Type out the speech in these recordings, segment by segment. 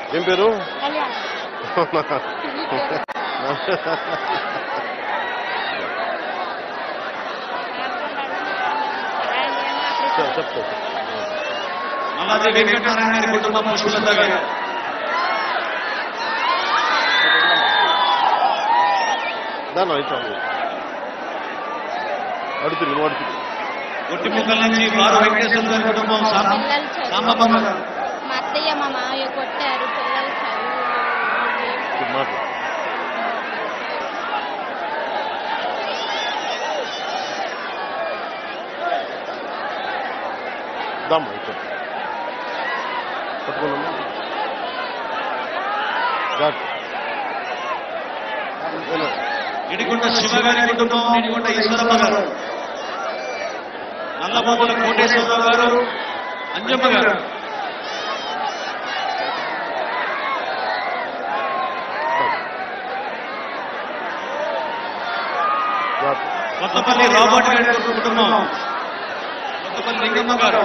ఏం పేరు కళ్యాణ్ చెప్- చెప్తా మల్లాది వెంకటనారాయణ గారి కుటుంబం పుష్పలత గారు దాని అయితే అడుగుతుంది నువ్వు అడుగుతుంది ఒట్టి ముక్కల నుంచి వారు వెంకటేశ్వర గారి కుటుంబం సామ- పిల్లలు చదువు సాంబమ్మ గారు మా అత్తయ్య మా మామయ్య కొట్టారు పిల్లలు చదువు మాట్లాడు దమ్మా ఇక్కడ పట్టుకున్నామా ఘాట్ ఎలా? ఇడిగుంట శివ గారి కుటుంబం ఇడిగుంట ఈశ్వరమ్మ గారు నల్లబొమ్మల కోటేశ్వరరావు గారు అంజమ్మ గారు ఘాట్ కొత్తపల్లి రాబర్ట్ గారి కుటుంబం కొత్తపల్లి లింగమ్మ గారు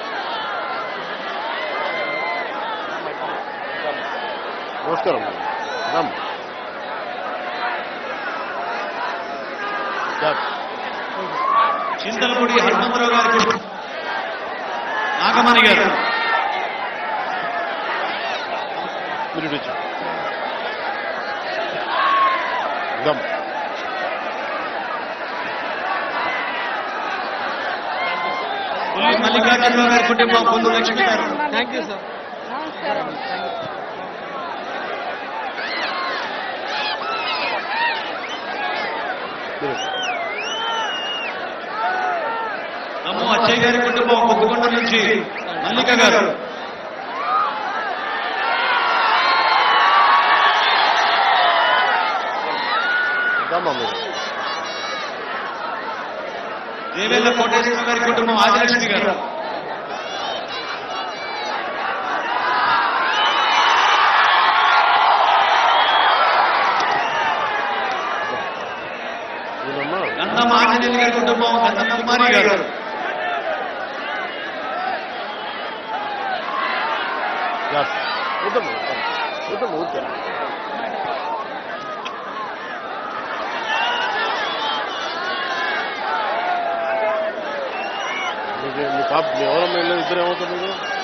నమస్కారం దమ్ ఘాట్ చింతలపూడి హనుమంతరావు గారి కుటుంబం నాగమణి గారు మీరు ఇచ్చు దమ్ పుల్లి మల్లికార్జునరావు గారి కుటుంబం పొందు లక్ష్మి గారు థ్యాంక్ యూ సార్ నమస్కారం మీరు నమ్ము అచ్చయ్య గారి కుటుంబం కొత్తకొండ నుంచి మల్లిక గారు దమ్మా మీరు దేవేంద్ర కోటేశ్వర గారి కుటుంబం ఆదిలక్ష్మి గారు మీరమ్మా గంధం ఆంజనేయులు గారి కుటుంబం గంధం కుమారి గారు ఘాట్ వద్దమ్మా వద్దమ్మా ఊరికే మీకు మీ పాప మీ ఎవరమ్మా వెళ్ళేది ఇద్దరు ఏమవుతుంది మీరు